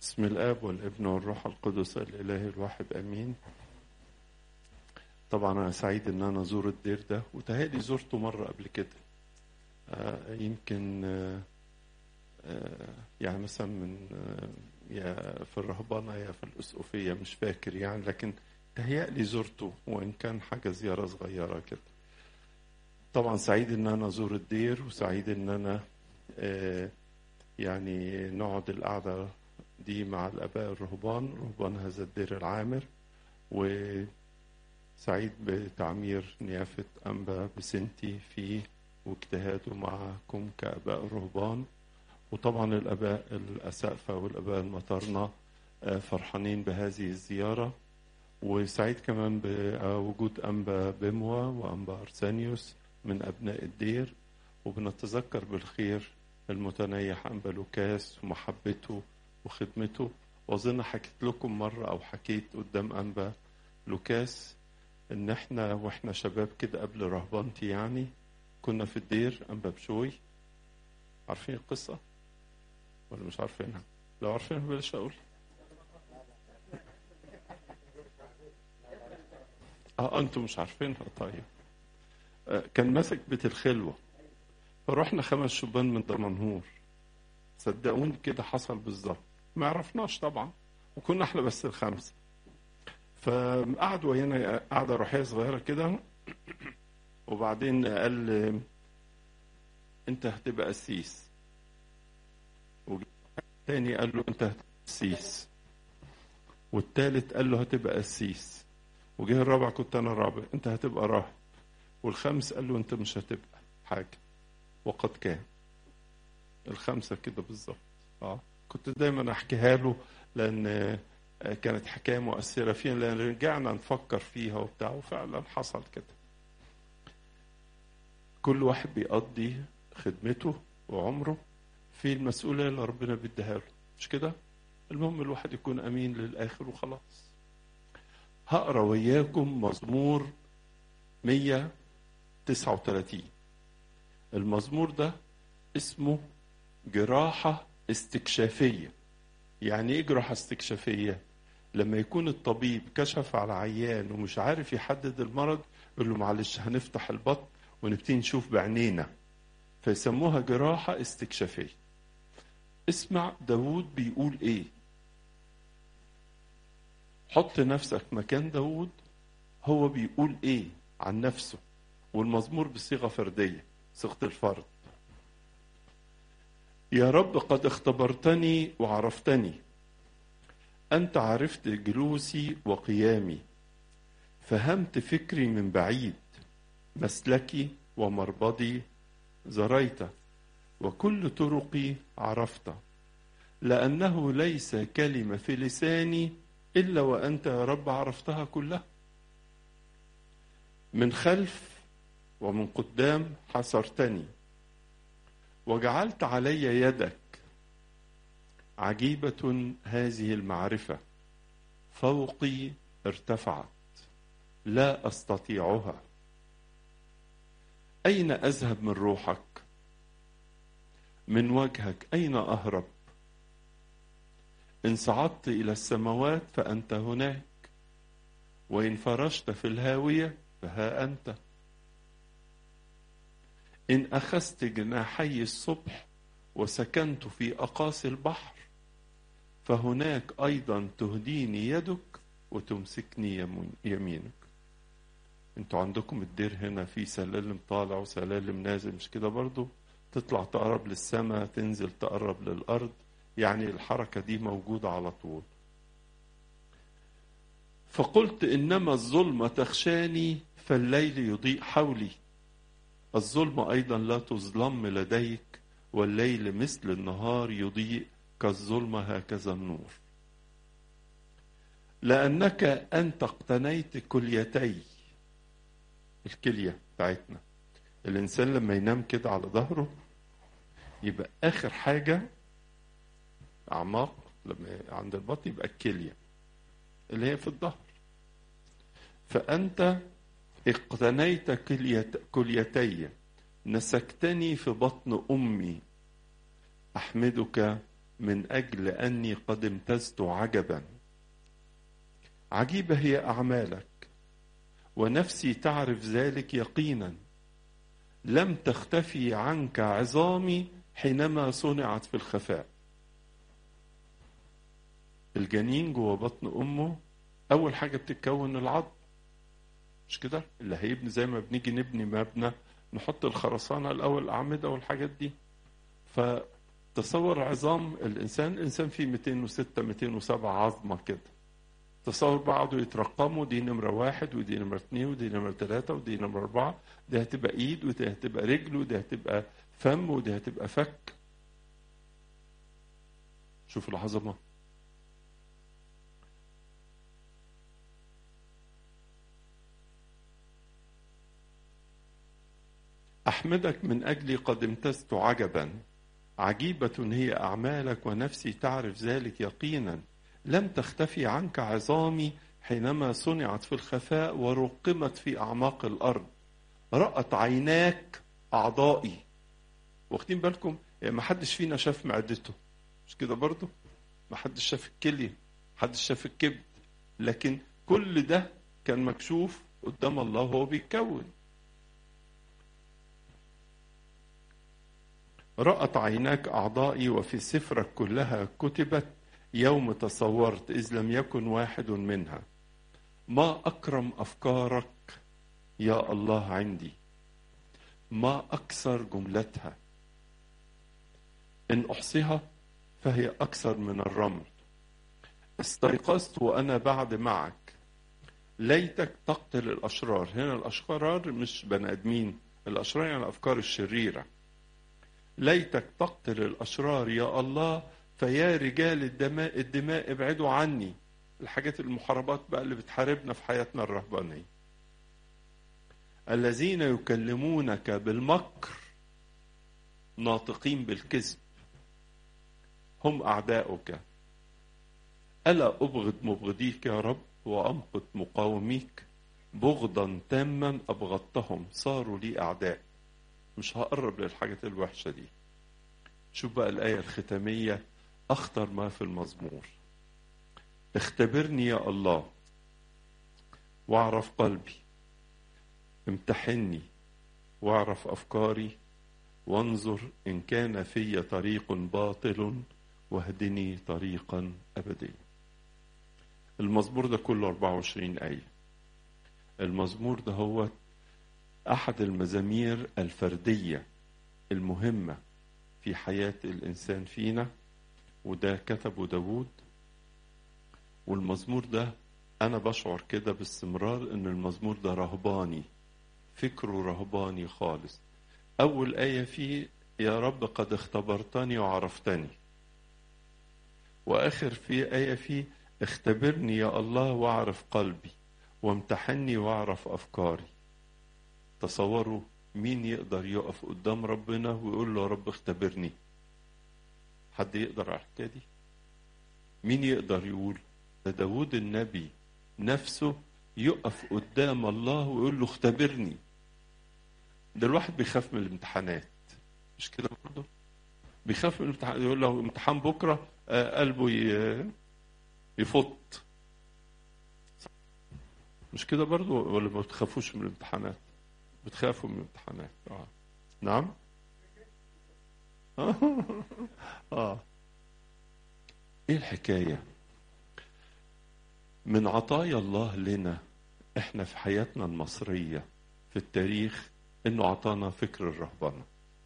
بسم الاب والابن والروح القدس الاله الواحد امين طبعا انا سعيد ان انا ازور الدير ده وتهيألي زرته مره قبل كده آه يمكن آه آه يعني مثلا من آه يا في الرهبنه يا في الاسقفيه مش فاكر يعني لكن تهيألي زرته وان كان حاجه زياره صغيره كده طبعا سعيد ان انا ازور الدير وسعيد ان انا آه يعني نقعد القعده دي مع الآباء الرهبان رهبان هذا الدير العامر وسعيد بتعمير نيافة أنبا بسنتي فيه واجتهاده معكم كآباء الرهبان وطبعا الآباء الأسقفة والآباء المطرنة فرحانين بهذه الزيارة وسعيد كمان بوجود أنبا بموى وأنبا أرسانيوس من أبناء الدير وبنتذكر بالخير المتنيح أنبا لوكاس ومحبته وخدمته واظن حكيت لكم مره او حكيت قدام انبا لوكاس ان احنا واحنا شباب كده قبل رهبانتي يعني كنا في الدير انبا بشوي عارفين القصه ولا مش عارفينها لو عارفينها بلاش اقول اه انتم مش عارفينها طيب آه كان ماسك بيت الخلوه فروحنا خمس شبان من دمنهور صدقوني كده حصل بالظبط ما عرفناش طبعا وكنا احنا بس الخمسه فقعد ويانا قعده روحيه صغيره كده وبعدين قال انت هتبقى قسيس تاني قال له انت هتبقى قسيس والتالت قال له هتبقى قسيس وجه الرابع كنت انا الرابع انت هتبقى راهب والخامس قال له انت مش هتبقى حاجه وقد كان الخمسه كده بالظبط اه كنت دايما احكيها له لان كانت حكايه مؤثره فينا لان رجعنا نفكر فيها وبتاع وفعلا حصل كده كل واحد بيقضي خدمته وعمره في المسؤوليه اللي ربنا بيديها له مش كده المهم الواحد يكون امين للاخر وخلاص هقرا وياكم مزمور 139 المزمور ده اسمه جراحه استكشافية يعني ايه جراحة استكشافية لما يكون الطبيب كشف على عيان ومش عارف يحدد المرض يقول له معلش هنفتح البطن ونبتدي نشوف بعينينا فيسموها جراحة استكشافية اسمع داود بيقول ايه حط نفسك مكان داود هو بيقول ايه عن نفسه والمزمور بصيغة فردية صيغة الفرد يا رب قد اختبرتني وعرفتني انت عرفت جلوسي وقيامي فهمت فكري من بعيد مسلكي ومربضي زريت وكل طرقي عرفت لانه ليس كلمه في لساني الا وانت يا رب عرفتها كلها من خلف ومن قدام حصرتني وجعلت علي يدك عجيبة هذه المعرفة فوقي ارتفعت لا أستطيعها أين أذهب من روحك من وجهك أين أهرب إن صعدت إلى السماوات فأنت هناك وإن فرشت في الهاوية فها أنت إن أخذت جناحي الصبح وسكنت في أقاصي البحر فهناك أيضا تهديني يدك وتمسكني يمينك انتوا عندكم الدير هنا في سلالم طالع وسلالم نازل مش كده برضو تطلع تقرب للسماء تنزل تقرب للأرض يعني الحركة دي موجودة على طول فقلت إنما الظلمة تخشاني فالليل يضيء حولي الظلم أيضا لا تظلم لديك والليل مثل النهار يضيء كالظلمة هكذا النور لأنك أنت اقتنيت كليتي الكلية بتاعتنا الإنسان لما ينام كده على ظهره يبقى آخر حاجة أعماق لما عند البطن يبقى الكلية اللي هي في الظهر فأنت اقتنيت كليت كليتي نسكتني في بطن امي احمدك من أجل أني قد امتزت عجبا عجيبة هي أعمالك ونفسي تعرف ذلك يقينا لم تختفي عنك عظامي حينما صنعت في الخفاء الجنين جوه بطن امه اول حاجه بتتكون العظم مش كده اللي هيبني زي ما بنيجي نبني مبنى نحط الخرسانه الاول الاعمده والحاجات دي فتصور عظام الانسان الانسان فيه 206 207 عظمه كده تصور بعضه يترقموا دي نمرة واحد ودي نمرة اثنين ودي نمرة ثلاثة ودي نمرة أربعة دي هتبقى إيد ودي هتبقى رجل ودي هتبقى فم ودي هتبقى فك شوف العظمة أحمدك من أجلي قد امتزت عجبا عجيبة هي أعمالك ونفسي تعرف ذلك يقينا لم تختفي عنك عظامي حينما صنعت في الخفاء ورقمت في أعماق الأرض رأت عيناك أعضائي واخدين بالكم يعني ما حدش فينا شاف معدته مش كده برضو ما حدش شاف الكلية ما حدش شاف الكبد لكن كل ده كان مكشوف قدام الله وهو بيتكون رأت عيناك أعضائي وفي سفرك كلها كتبت يوم تصورت إذ لم يكن واحد منها ما أكرم أفكارك يا الله عندي ما أكثر جملتها إن أحصيها فهي أكثر من الرمل استيقظت وأنا بعد معك ليتك تقتل الأشرار هنا الأشرار مش بني آدمين الأشرار يعني الأفكار الشريرة ليتك تقتل الأشرار يا الله فيا رجال الدماء الدماء ابعدوا عني الحاجات المحاربات بقى اللي بتحاربنا في حياتنا الرهبانية الذين يكلمونك بالمكر ناطقين بالكذب هم أعداؤك ألا أبغض مبغضيك يا رب وأمقت مقاوميك بغضا تاما أبغضتهم صاروا لي أعداء مش هقرب للحاجات الوحشة دي شوف بقى الآية الختامية أخطر ما في المزمور اختبرني يا الله واعرف قلبي امتحني واعرف أفكاري وانظر إن كان في طريق باطل واهدني طريقا أبديا المزمور ده كله 24 آية المزمور ده هو أحد المزامير الفردية المهمة في حياة الإنسان فينا وده كتبه داوود والمزمور ده أنا بشعر كده باستمرار إن المزمور ده رهباني فكره رهباني خالص أول آية فيه يا رب قد اختبرتني وعرفتني وآخر في آية فيه اختبرني يا الله واعرف قلبي وامتحني واعرف أفكاري تصوروا مين يقدر يقف قدام ربنا ويقول له يا رب اختبرني حد يقدر على الحكايه دي مين يقدر يقول ده داود النبي نفسه يقف قدام الله ويقول له اختبرني ده الواحد بيخاف من الامتحانات مش كده برضه بيخاف من الامتحان يقول له امتحان بكره آه قلبه يفط مش كده برضه ولا ما بتخافوش من الامتحانات بتخافوا من الامتحانات اه نعم اه ايه الحكايه من عطايا الله لنا احنا في حياتنا المصريه في التاريخ انه عطانا فكر الرهبنه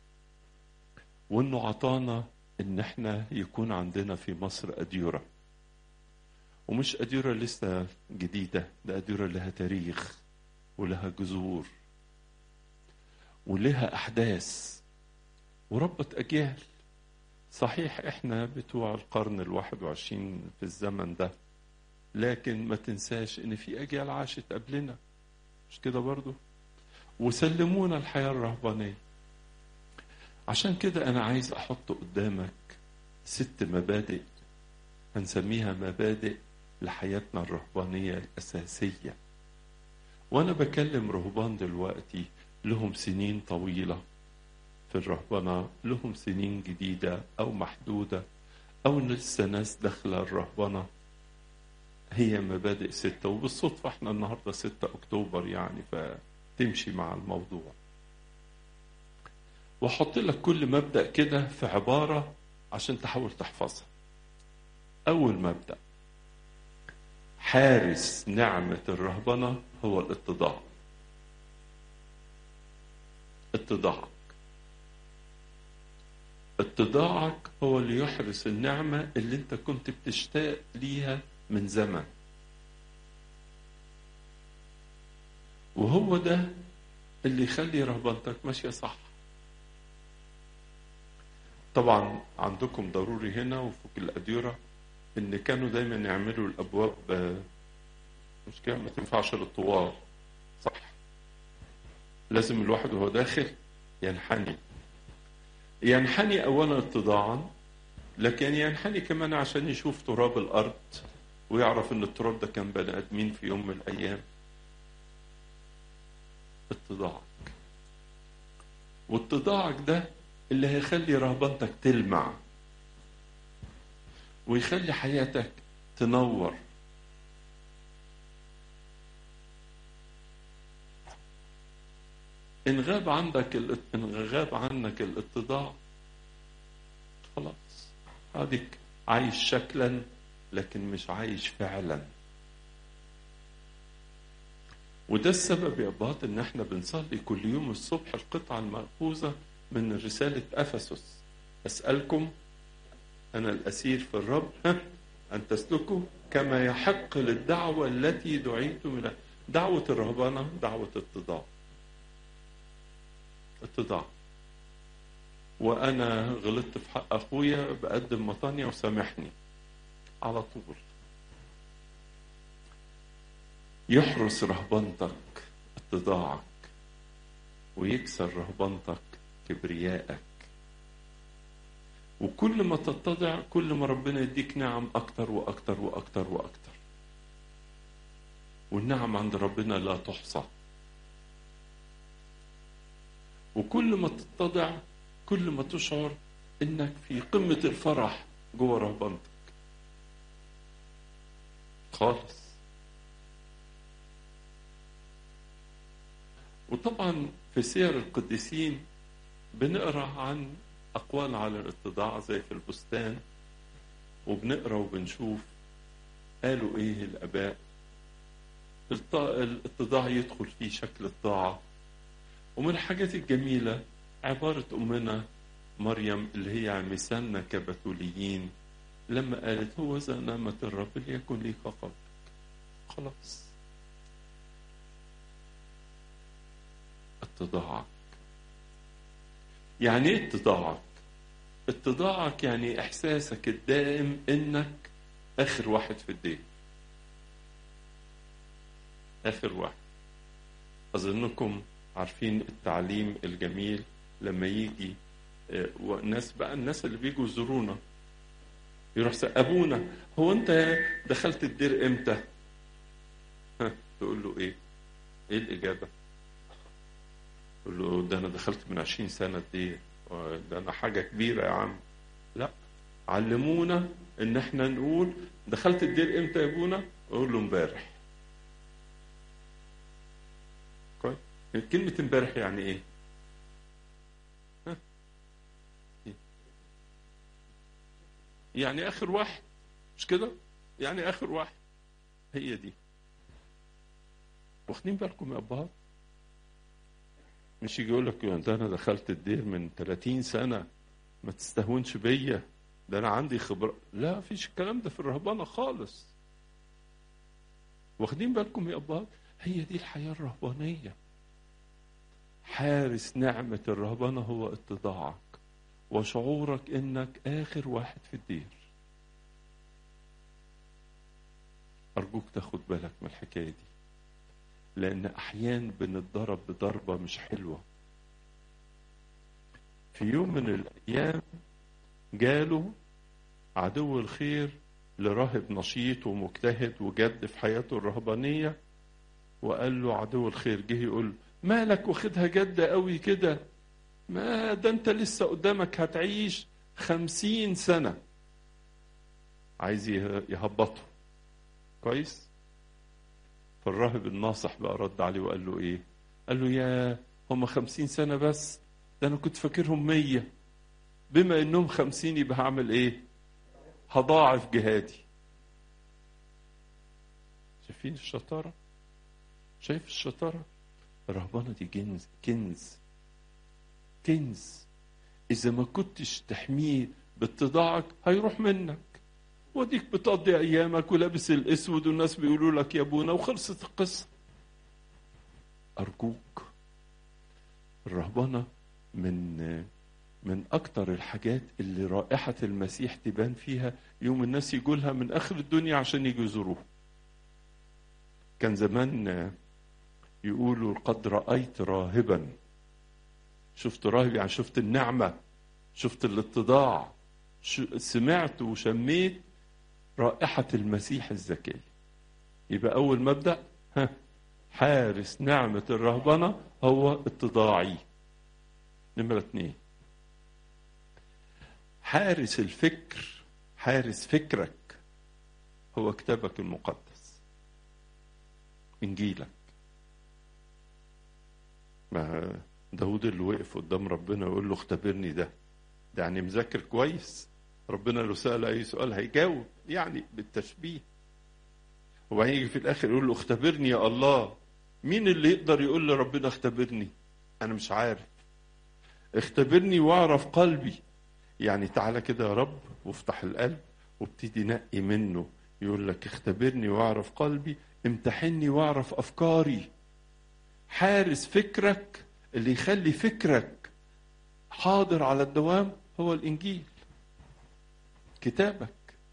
وانه عطانا ان احنا يكون عندنا في مصر اديره ومش اديره لسه جديده ده اديره لها تاريخ ولها جذور ولها احداث وربط اجيال صحيح احنا بتوع القرن الواحد وعشرين في الزمن ده لكن ما تنساش ان في اجيال عاشت قبلنا مش كده برضو وسلمونا الحياة الرهبانية عشان كده انا عايز احط قدامك ست مبادئ هنسميها مبادئ لحياتنا الرهبانية الأساسية وأنا بكلم رهبان دلوقتي لهم سنين طويلة في الرهبنة لهم سنين جديدة أو محدودة أو لسه ناس داخلة الرهبنة هي مبادئ ستة وبالصدفة احنا النهاردة ستة أكتوبر يعني فتمشي مع الموضوع وأحط لك كل مبدأ كده في عبارة عشان تحاول تحفظها أول مبدأ حارس نعمة الرهبنة هو الاتضاع اتضاعك اتضاعك هو اللي يحرس النعمة اللي انت كنت بتشتاق ليها من زمن وهو ده اللي يخلي رهبنتك ماشية صح طبعا عندكم ضروري هنا وفوق الأديرة إن كانوا دايما يعملوا الأبواب مش كده ما تنفعش للطوال صح لازم الواحد وهو داخل ينحني ينحني أولا اتضاعا لكن ينحني كمان عشان يشوف تراب الأرض ويعرف ان التراب ده كان بني ادمين في يوم من الايام اتضاعك واتضاعك ده اللي هيخلي رهبنتك تلمع ويخلي حياتك تنور ان غاب عندك ان غاب عنك الاتضاع خلاص هذيك عايش شكلا لكن مش عايش فعلا وده السبب يا اباط ان احنا بنصلي كل يوم الصبح القطعه المأخوذه من رساله افسس اسالكم انا الاسير في الرب ان تسلكوا كما يحق للدعوه التي دعيتم الى دعوه الرهبنه دعوه اتضاع اتضاع وانا غلطت في حق اخويا بقدم مطانية وسامحني على طول يحرس رهبنتك اتضاعك ويكسر رهبنتك كبريائك وكل ما تتضع كل ما ربنا يديك نعم أكتر وأكتر وأكتر وأكتر والنعم عند ربنا لا تحصى وكل ما تتضع كل ما تشعر انك في قمة الفرح جوه رهبنتك خالص وطبعا في سير القديسين بنقرا عن اقوال على الاتضاع زي في البستان وبنقرا وبنشوف قالوا ايه الاباء الاتضاع يدخل فيه شكل الطاعه ومن الحاجات الجميله عباره امنا مريم اللي هي مثالنا كبتوليين لما قالت هو ذا نعمة الرب ليكن لي كقلبك خلاص اتضاعك يعني ايه اتضاعك اتضاعك يعني احساسك الدائم انك اخر واحد في الدين اخر واحد اظنكم عارفين التعليم الجميل لما يجي ناس بقى الناس اللي بيجوا يزورونا يروح ابونا هو انت دخلت الدير امتى ها تقول له ايه ايه الاجابه تقول له ده انا دخلت من عشرين سنه الدير ده انا حاجه كبيره يا عم لا علمونا ان احنا نقول دخلت الدير امتى يا ابونا اقول له امبارح كويس كلمه امبارح يعني ايه يعني اخر واحد مش كده يعني اخر واحد هي دي واخدين بالكم يا ابهات مش يجي يقول لك ده انا دخلت الدير من 30 سنه ما تستهونش بيا ده انا عندي خبره لا فيش الكلام ده في الرهبانه خالص واخدين بالكم يا ابهات هي دي الحياه الرهبانيه حارس نعمه الرهبانه هو اتضاعك وشعورك انك اخر واحد في الدير ارجوك تاخد بالك من الحكايه دي لان احيان بنتضرب بضربه مش حلوه في يوم من الايام جاله عدو الخير لراهب نشيط ومجتهد وجد في حياته الرهبانيه وقال له عدو الخير جه يقول مالك واخدها جد قوي كده ما ده انت لسه قدامك هتعيش خمسين سنة عايز يهبطه كويس فالراهب الناصح بقى رد عليه وقال له ايه قال له يا هم خمسين سنة بس ده انا كنت فاكرهم مية بما انهم خمسين يبقى هعمل ايه هضاعف جهادي شايفين الشطارة شايف الشطارة الرهبنة دي كنز كنز كنز إذا ما كنتش تحميه باتضاعك هيروح منك وديك بتقضي أيامك ولابس الأسود والناس بيقولوا لك يا أبونا وخلصت القصة أرجوك الرهبنة من من أكتر الحاجات اللي رائحة المسيح تبان فيها يوم الناس يقولها من آخر الدنيا عشان يجوا يزوروه كان زمان يقولوا قد رأيت راهبا شفت راهب يعني شفت النعمة شفت الاتضاع سمعت وشميت رائحة المسيح الزكية يبقى أول مبدأ ها حارس نعمة الرهبنة هو اتضاعي نمرة اتنين حارس الفكر حارس فكرك هو كتابك المقدس إنجيلك ما داود اللي وقف قدام ربنا يقول له اختبرني ده ده يعني مذاكر كويس ربنا لو سأل أي سؤال هيجاوب يعني بالتشبيه وبعدين يجي في الآخر يقول له اختبرني يا الله مين اللي يقدر يقول لربنا اختبرني أنا مش عارف اختبرني واعرف قلبي يعني تعالى كده يا رب وافتح القلب وابتدي نقي منه يقول لك اختبرني واعرف قلبي امتحني واعرف أفكاري حارس فكرك اللي يخلي فكرك حاضر على الدوام هو الإنجيل كتابك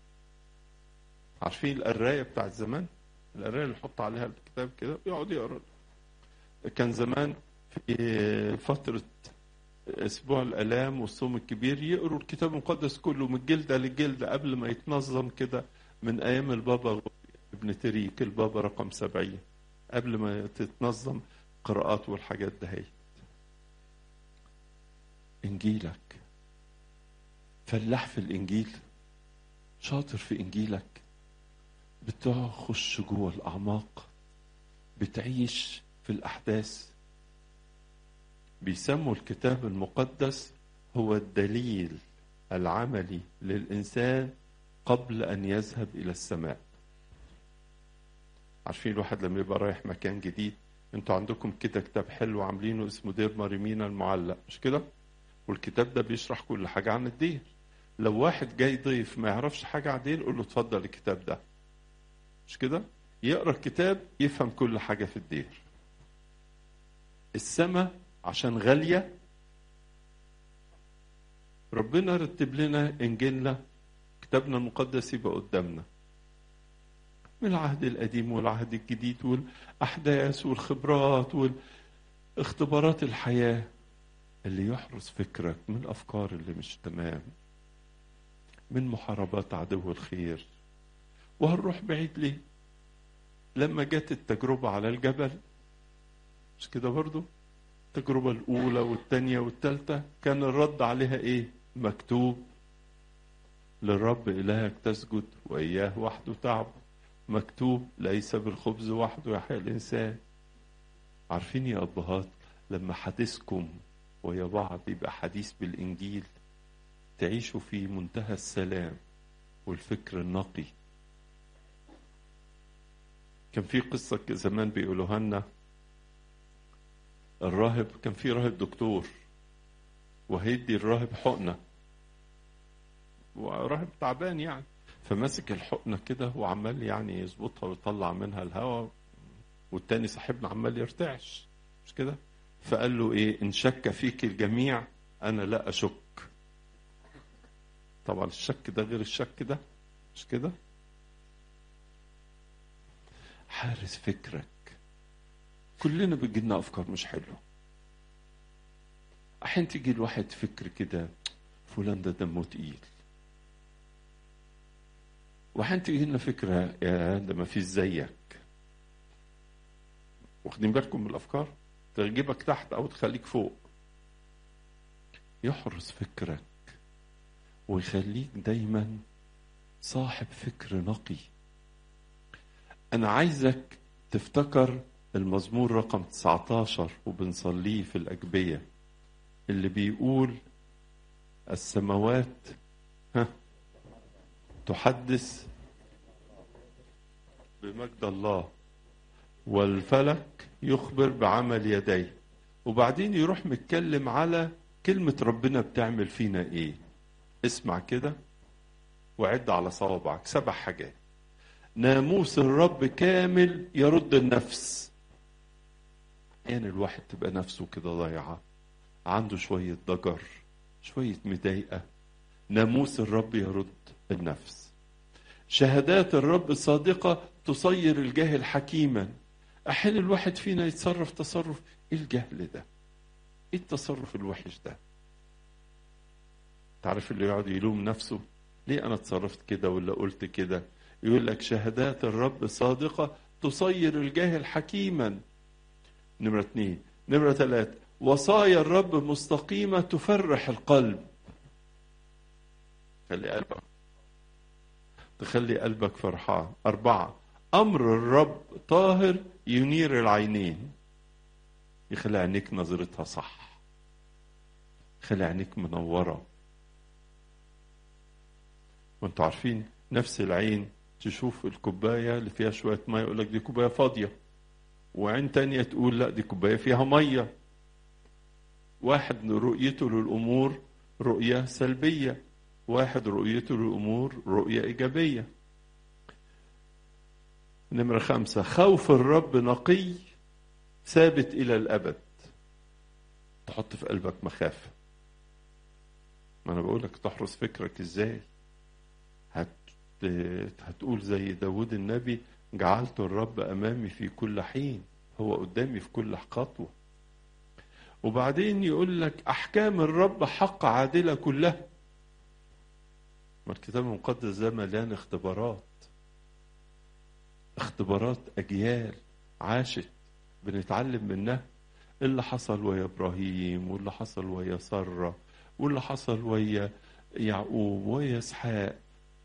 عارفين القرايه بتاعت زمان القرايه اللي نحط عليها الكتاب كده يقعد يقرا كان زمان في فتره اسبوع الالام والصوم الكبير يقروا الكتاب المقدس كله من الجلده للجلده قبل ما يتنظم كده من ايام البابا ابن تريك البابا رقم سبعين قبل ما تتنظم قراءات والحاجات دهيت انجيلك فلاح في الانجيل شاطر في انجيلك بتخش جوه الاعماق بتعيش في الاحداث بيسموا الكتاب المقدس هو الدليل العملي للانسان قبل ان يذهب الى السماء عارفين الواحد لما يبقى رايح مكان جديد انتوا عندكم كده كتاب حلو عاملينه اسمه دير مريمينا المعلق مش كده والكتاب ده بيشرح كل حاجه عن الدير لو واحد جاي ضيف ما يعرفش حاجة عن الدين قول له اتفضل الكتاب ده مش كده يقرا الكتاب يفهم كل حاجة في الدير السماء عشان غالية ربنا رتب لنا انجيلنا كتابنا المقدس يبقى قدامنا من العهد القديم والعهد الجديد والاحداث والخبرات واختبارات الحياه اللي يحرس فكرك من الافكار اللي مش تمام من محاربات عدو الخير وهنروح بعيد ليه لما جت التجربة على الجبل مش كده برضو التجربة الأولى والثانية والثالثة كان الرد عليها إيه مكتوب للرب إلهك تسجد وإياه وحده تعبد مكتوب ليس بالخبز وحده يحيى الإنسان عارفين يا أبهات لما حديثكم ويا بعض يبقى حديث بالإنجيل تعيشوا في منتهى السلام والفكر النقي كان في قصة زمان بيقولوها لنا الراهب كان في راهب دكتور وهيدي الراهب حقنة وراهب تعبان يعني فماسك الحقنة كده وعمال يعني يظبطها ويطلع منها الهواء والتاني صاحبنا عمال يرتعش مش كده فقال له ايه ان شك فيك الجميع انا لا اشك طبعا الشك ده غير الشك ده مش كده حارس فكرك كلنا بيجيلنا افكار مش حلوه احيانا تيجي الواحد فكر كده فلان ده دمه تقيل واحيانا تيجي لنا فكره يا ده ما فيش زيك واخدين بالكم من الافكار تجيبك تحت او تخليك فوق يحرس فكرك ويخليك دايما صاحب فكر نقي أنا عايزك تفتكر المزمور رقم 19 وبنصليه في الأجبية اللي بيقول السماوات ها تحدث بمجد الله والفلك يخبر بعمل يديه وبعدين يروح متكلم على كلمة ربنا بتعمل فينا ايه اسمع كده وعد على صوابعك سبع حاجات ناموس الرب كامل يرد النفس يعني الواحد تبقى نفسه كده ضايعة عنده شوية ضجر شوية مضايقة ناموس الرب يرد النفس شهادات الرب صادقة تصير الجاهل حكيما أحيانا الواحد فينا يتصرف تصرف إيه الجهل ده إيه التصرف الوحش ده تعرف اللي يقعد يلوم نفسه ليه أنا اتصرفت كده ولا قلت كده يقول لك شهادات الرب صادقة تصير الجاهل حكيما نمرة اثنين نمرة ثلاثة وصايا الرب مستقيمة تفرح القلب خلي قلبك تخلي قلبك فرحان أربعة أمر الرب طاهر ينير العينين يخلي عينيك نظرتها صح يخلي عينيك منورة وانتوا عارفين نفس العين تشوف الكوباية اللي فيها شوية مية يقول لك دي كوباية فاضية وعين تانية تقول لا دي كوباية فيها مية واحد رؤيته للأمور رؤية سلبية واحد رؤيته للأمور رؤية إيجابية نمرة خمسة خوف الرب نقي ثابت إلى الأبد تحط في قلبك مخافة ما أنا بقولك تحرس فكرك إزاي هت... هتقول زي داود النبي جعلت الرب أمامي في كل حين هو قدامي في كل خطوة وبعدين يقول لك أحكام الرب حق عادلة كلها ما الكتاب المقدس ده مليان اختبارات اختبارات أجيال عاشت بنتعلم منها اللي حصل ويا إبراهيم واللي حصل ويا سارة واللي حصل ويا يعقوب ويا إسحاق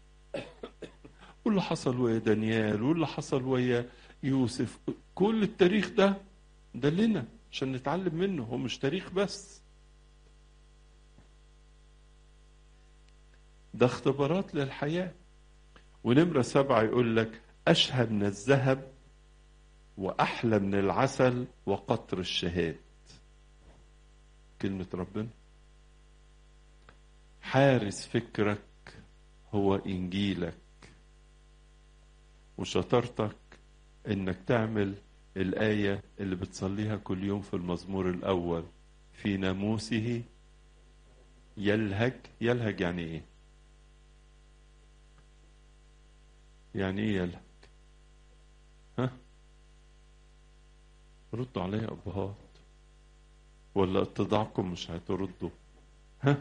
واللي حصل ويا دانيال واللي حصل ويا يوسف كل التاريخ ده ده لنا عشان نتعلم منه هو مش تاريخ بس ده اختبارات للحياة ونمرة سبعة يقول لك أشهى من الذهب وأحلى من العسل وقطر الشهاد كلمة ربنا حارس فكرك هو إنجيلك وشطارتك إنك تعمل الآية اللي بتصليها كل يوم في المزمور الأول في ناموسه يلهج يلهج يعني إيه؟ يعني إيه يلهج؟ ها؟ ردوا عليا أبهات ولا اتضاعكم مش هتردوا ها؟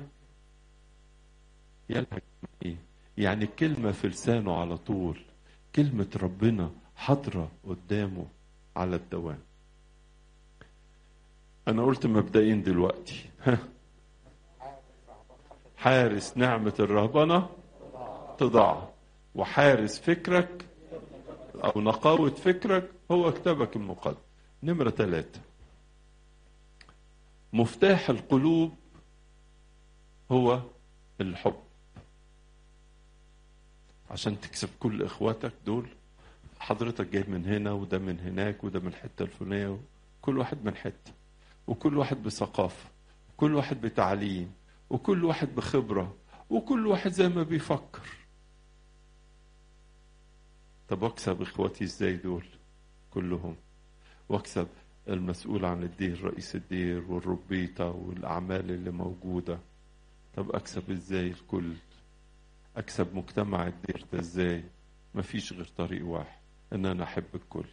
يلهج إيه؟ يعني كلمة في لسانه على طول كلمة ربنا حاضرة قدامه على الدوام أنا قلت مبدئين دلوقتي حارس نعمة الرهبنة تضع وحارس فكرك أو نقاوة فكرك هو كتابك المقدس نمرة ثلاثة مفتاح القلوب هو الحب عشان تكسب كل اخواتك دول حضرتك جاي من هنا وده من هناك وده من الحته الفلانيه كل واحد من حته وكل واحد بثقافه وكل واحد بتعليم وكل واحد بخبره وكل واحد زي ما بيفكر طب واكسب اخواتي ازاي دول كلهم واكسب المسؤول عن الدير رئيس الدير والربيطه والاعمال اللي موجوده طب اكسب ازاي الكل اكسب مجتمع الدير ده ازاي مفيش غير طريق واحد ان انا احب الكل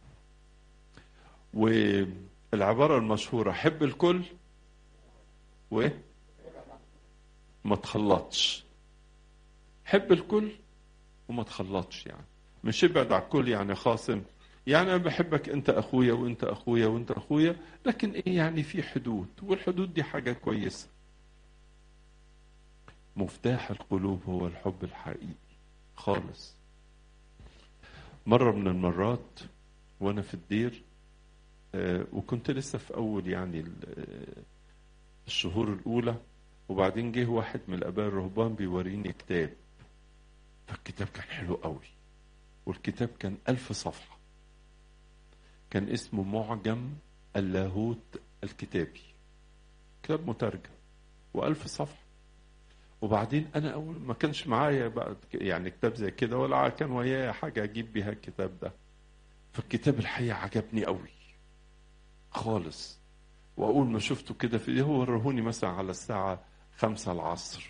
والعباره المشهوره حب الكل و ما تخلطش حب الكل وما تخلطش يعني مش ابعد على الكل يعني خاصم يعني انا بحبك انت اخويا وانت اخويا وانت اخويا لكن ايه يعني في حدود والحدود دي حاجه كويسه مفتاح القلوب هو الحب الحقيقي خالص مرة من المرات وأنا في الدير آه، وكنت لسه في أول يعني ال- آه، الشهور الأولى وبعدين جه واحد من الآباء الرهبان بيوريني كتاب فالكتاب كان حلو قوي والكتاب كان ألف صفحة كان اسمه معجم اللاهوت الكتابي كتاب مترجم وألف صفحة وبعدين أنا أول ما كانش معايا بقى يعني كتاب زي كده ولا كان ويايا حاجة أجيب بيها الكتاب ده فالكتاب الحقيقة عجبني قوي خالص وأول ما شفته كده في هو ورهوني مثلا على الساعة خمسة العصر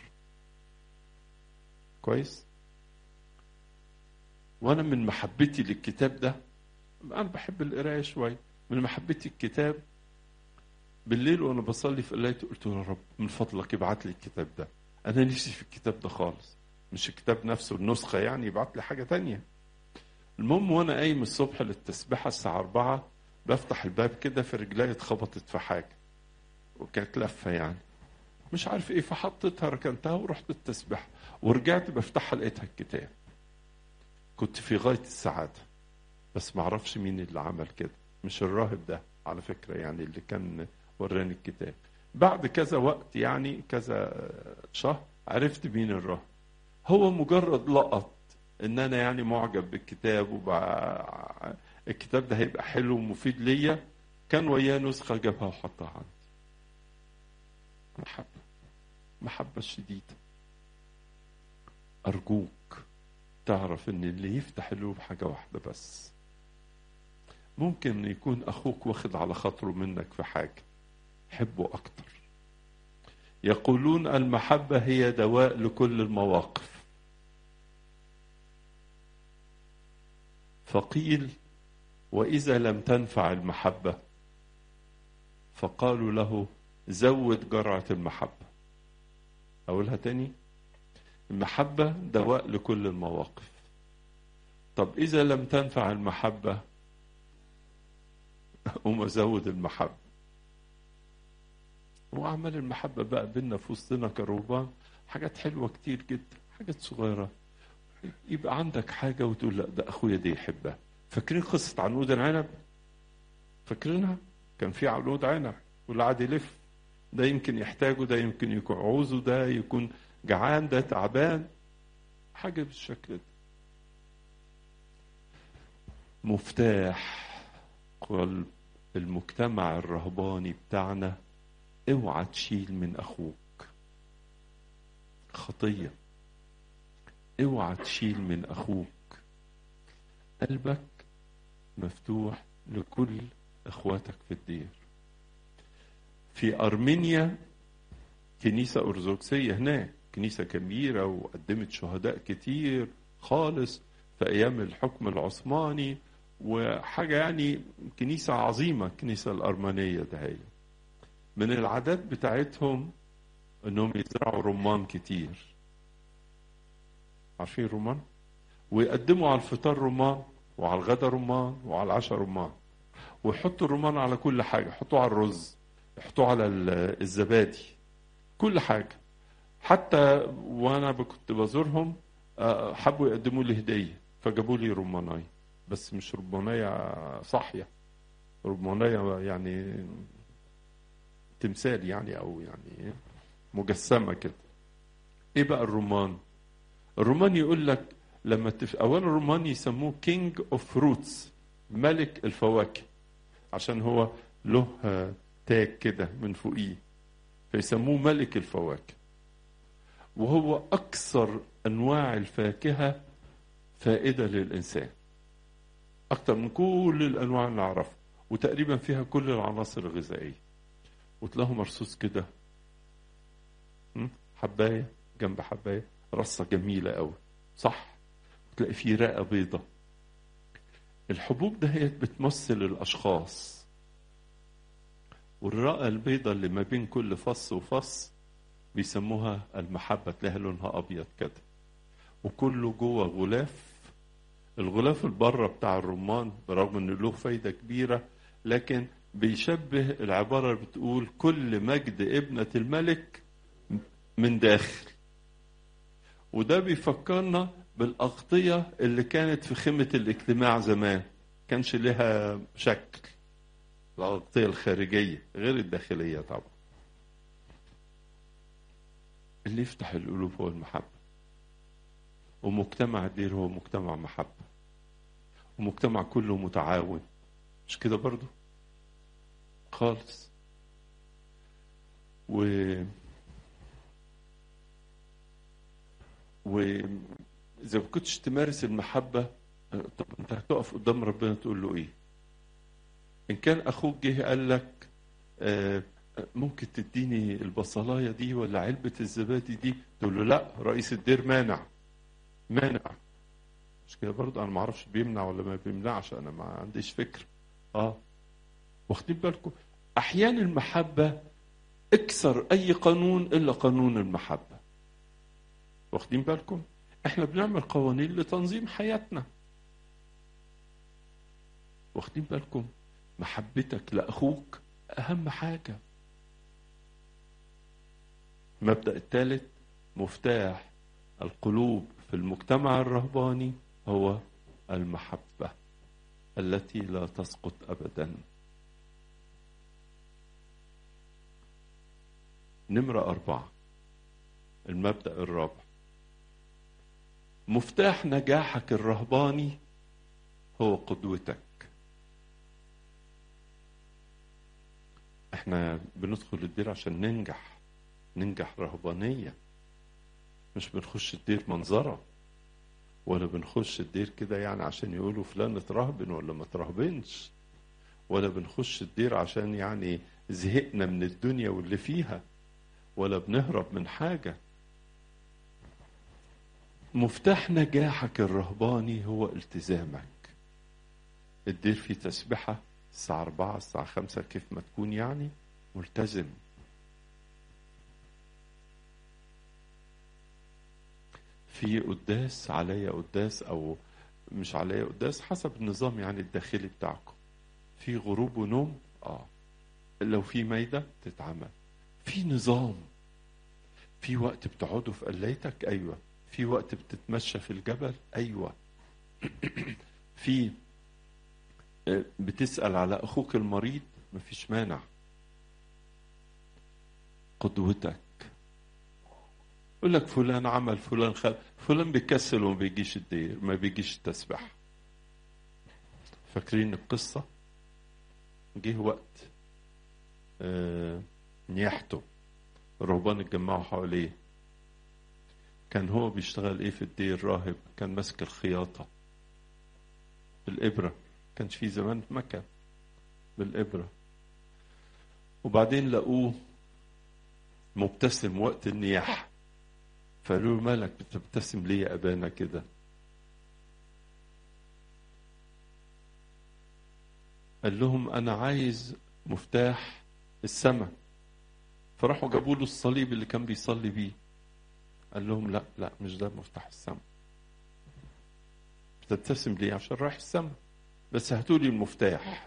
كويس وأنا من محبتي للكتاب ده أنا بحب القراية شوية من محبتي الكتاب بالليل وأنا بصلي في قلايتي قلت له يا رب من فضلك ابعت لي الكتاب ده أنا نفسي في الكتاب ده خالص مش الكتاب نفسه النسخة يعني يبعت لي حاجة تانية المهم وأنا قايم الصبح للتسبيحة الساعة أربعة بفتح الباب كده في رجلي اتخبطت في حاجة وكانت لفة يعني مش عارف ايه فحطيتها ركنتها ورحت التسبيحة ورجعت بفتحها لقيتها الكتاب كنت في غاية السعادة بس ما اعرفش مين اللي عمل كده مش الراهب ده على فكرة يعني اللي كان وراني الكتاب بعد كذا وقت يعني كذا شهر عرفت مين الراهب هو مجرد لقط ان انا يعني معجب بالكتاب وبقى الكتاب ده هيبقى حلو ومفيد ليا كان وياه نسخة جابها وحطها عندي محبة محبة شديدة أرجوك تعرف إن اللي يفتح القلوب حاجة واحدة بس ممكن يكون أخوك واخد على خاطره منك في حاجة حبه أكتر يقولون المحبة هي دواء لكل المواقف فقيل وإذا لم تنفع المحبة فقالوا له زود جرعة المحبة أقولها تاني المحبة دواء لكل المواقف طب إذا لم تنفع المحبة قوم أزود المحبة وأعمال المحبة بقى بينا في وسطنا كروبان حاجات حلوة كتير جدا حاجات صغيرة يبقى عندك حاجة وتقول لا ده أخويا دي يحبها فاكرين قصة عنود العنب فاكرينها كان في عنود عنب واللي قعد يلف ده يمكن يحتاجه ده يمكن يكون عوزه ده يكون جعان ده تعبان حاجة بالشكل ده مفتاح قلب المجتمع الرهباني بتاعنا اوعى تشيل من اخوك خطيه اوعى تشيل من اخوك قلبك مفتوح لكل اخواتك في الدير في ارمينيا كنيسه ارثوذكسيه هناك كنيسه كبيره وقدمت شهداء كتير خالص في ايام الحكم العثماني وحاجه يعني كنيسه عظيمه الكنيسه الارمنيه ده هي من العادات بتاعتهم انهم يزرعوا رمان كتير عارفين الرمان ويقدموا على الفطار رمان وعلى الغدا رمان وعلى العشاء رمان ويحطوا الرمان على كل حاجه يحطوه على الرز يحطوه على الزبادي كل حاجه حتى وانا كنت بزورهم حبوا يقدموا لي هديه فجابوا لي رمانية بس مش رمانية صاحية رمانية يعني تمثال يعني او يعني مجسمة كده ايه بقى الرمان الرمان يقول لك لما تف... اولا الرمان يسموه كينج اوف فروتس ملك الفواكه عشان هو له تاج كده من فوقيه فيسموه ملك الفواكه وهو اكثر انواع الفاكهه فائده للانسان اكثر من كل الانواع اللي نعرفها وتقريبا فيها كل العناصر الغذائيه وتلاقيه مرصوص كده حبايه جنب حبايه رصه جميله قوي صح تلاقي فيه رئه بيضه الحبوب ده هي بتمثل الاشخاص والرئه البيضه اللي ما بين كل فص وفص بيسموها المحبه تلاقيها لونها ابيض كده وكله جوه غلاف الغلاف البره بتاع الرمان برغم ان له فايده كبيره لكن بيشبه العباره اللي بتقول كل مجد ابنه الملك من داخل وده بيفكرنا بالأغطية اللي كانت في خيمة الاجتماع زمان كانش لها شكل الأغطية الخارجية غير الداخلية طبعا اللي يفتح القلوب هو المحبة ومجتمع الدير هو مجتمع محبة ومجتمع كله متعاون مش كده برضو خالص و وإذا ما كنتش تمارس المحبة طب أنت هتقف قدام ربنا تقول له إيه؟ إن كان أخوك جه قال لك آه، ممكن تديني البصلاية دي ولا علبة الزبادي دي تقول له لا رئيس الدير مانع مانع مش كده برضه أنا ما أعرفش بيمنع ولا ما بيمنعش أنا ما عنديش فكر آه واخدين بالكم أحيانا المحبة اكسر أي قانون إلا قانون المحبة واخدين بالكم احنا بنعمل قوانين لتنظيم حياتنا واخدين بالكم محبتك لاخوك اهم حاجه المبدا الثالث مفتاح القلوب في المجتمع الرهباني هو المحبه التي لا تسقط ابدا نمره اربعه المبدا الرابع مفتاح نجاحك الرهباني هو قدوتك احنا بندخل الدير عشان ننجح ننجح رهبانيا مش بنخش الدير منظرة ولا بنخش الدير كده يعني عشان يقولوا فلان اترهبن ولا ما ترهبنش ولا بنخش الدير عشان يعني زهقنا من الدنيا واللي فيها ولا بنهرب من حاجه مفتاح نجاحك الرهباني هو التزامك الدير فيه تسبحة الساعة أربعة الساعة خمسة كيف ما تكون يعني ملتزم في قداس عليا قداس أو مش عليا قداس حسب النظام يعني الداخلي بتاعكم في غروب ونوم اه لو في مايدة تتعمل في نظام في وقت بتقعدوا في قلايتك ايوه في وقت بتتمشى في الجبل ايوه في بتسال على اخوك المريض مفيش مانع قدوتك يقول لك فلان عمل فلان خل فلان بيكسل وما بيجيش الدير ما بيجيش التسبح فاكرين القصة جه وقت آه نياحته الرهبان اتجمعوا حواليه كان هو بيشتغل ايه في الدير راهب كان ماسك الخياطة بالإبرة كانش في زمان مكان بالإبرة وبعدين لقوه مبتسم وقت النياحة فقالوا له مالك بتبتسم ليه يا أبانا كده قال لهم أنا عايز مفتاح السماء فراحوا جابوا له الصليب اللي كان بيصلي بيه قال لهم لا لا مش ده مفتاح السماء بتبتسم ليه عشان رايح السماء بس هاتوا لي المفتاح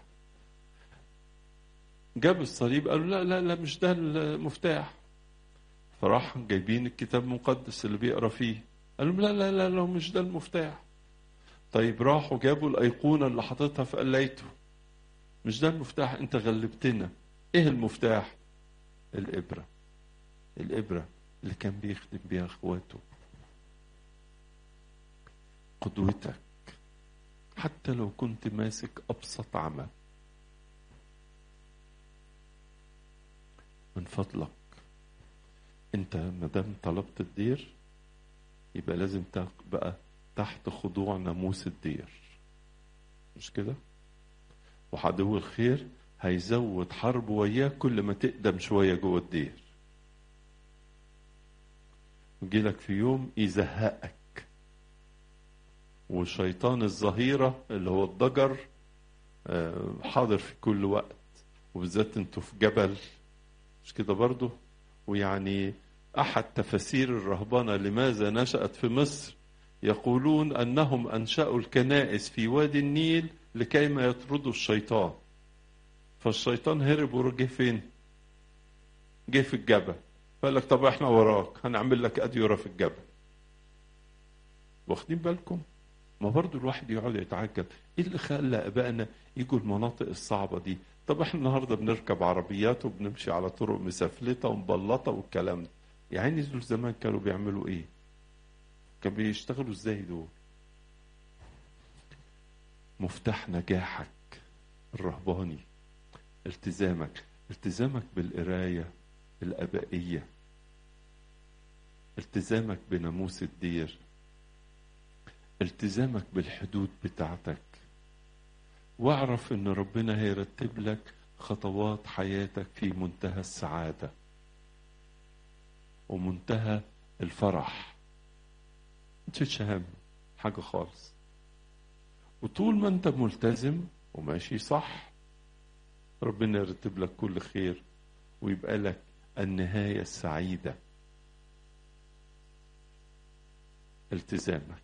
جاب الصليب قالوا لا لا لا مش ده المفتاح فراح جايبين الكتاب المقدس اللي بيقرا فيه قال لهم لا لا لا لا مش ده المفتاح طيب راحوا جابوا الأيقونة اللي حاططها في قلايته مش ده المفتاح انت غلبتنا ايه المفتاح الإبرة الإبرة اللي كان بيخدم بيها اخواته قدوتك حتى لو كنت ماسك ابسط عمل من فضلك انت ما دام طلبت الدير يبقى لازم تبقى تحت خضوع ناموس الدير مش كده وعدو الخير هيزود حرب وياك كل ما تقدم شويه جوه الدير يجيلك في يوم يزهقك وشيطان الظهيرة اللي هو الضجر حاضر في كل وقت وبالذات انتوا في جبل مش كده برضو ويعني أحد تفاسير الرهبنة لماذا نشأت في مصر يقولون أنهم أنشأوا الكنائس في وادي النيل لكي ما يطردوا الشيطان فالشيطان هرب وجه فين جه في الجبل فقال لك طب احنا وراك هنعمل لك أديرة في الجبل واخدين بالكم ما برضو الواحد يقعد يتعجب ايه اللي خلى ابائنا يجوا المناطق الصعبه دي طب احنا النهارده بنركب عربيات وبنمشي على طرق مسفلته ومبلطه والكلام ده يعني دول زمان كانوا بيعملوا ايه كانوا بيشتغلوا ازاي دول مفتاح نجاحك الرهباني التزامك التزامك بالقرايه الابائيه التزامك بناموس الدير التزامك بالحدود بتاعتك واعرف ان ربنا هيرتب لك خطوات حياتك في منتهى السعادة ومنتهى الفرح متشيلش هم حاجة خالص وطول ما انت ملتزم وماشي صح ربنا يرتب لك كل خير ويبقى لك النهاية السعيدة التزامك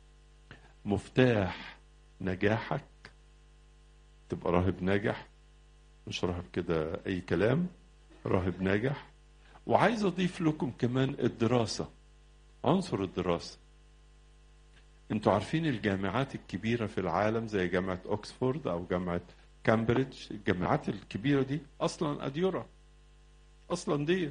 مفتاح نجاحك تبقى راهب ناجح مش راهب كده اي كلام راهب ناجح وعايز اضيف لكم كمان الدراسه عنصر الدراسه انتوا عارفين الجامعات الكبيره في العالم زي جامعه اوكسفورد او جامعه كامبريدج الجامعات الكبيره دي اصلا اديره اصلا دير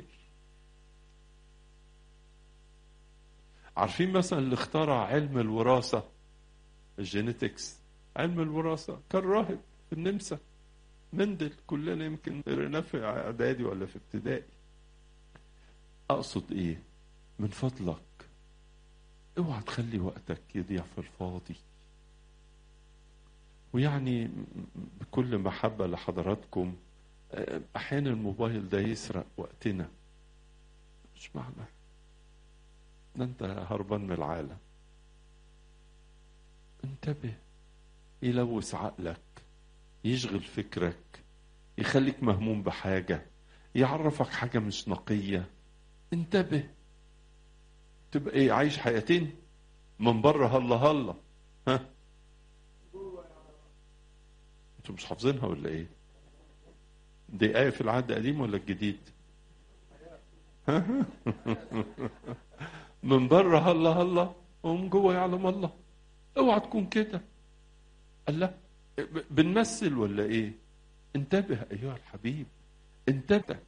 عارفين مثلا اللي اخترع علم الوراثه الجينيتكس علم الوراثه كان راهب في النمسا مندل كلنا يمكن قريناه في اعدادي ولا في ابتدائي اقصد ايه من فضلك اوعى تخلي وقتك يضيع في الفاضي ويعني بكل محبه لحضراتكم احيانا الموبايل ده يسرق وقتنا مش معنى ده انت هربان من العالم انتبه يلوث عقلك يشغل فكرك يخليك مهموم بحاجة يعرفك حاجة مش نقية انتبه تبقى ايه عايش حياتين من بره هلا هلا ها انتوا مش حافظينها ولا ايه دي آية في العهد القديم ولا الجديد من بره هلا هلا ومن جوه يعلم الله اوعى تكون كده الله بنمثل ولا ايه انتبه ايها الحبيب انتبه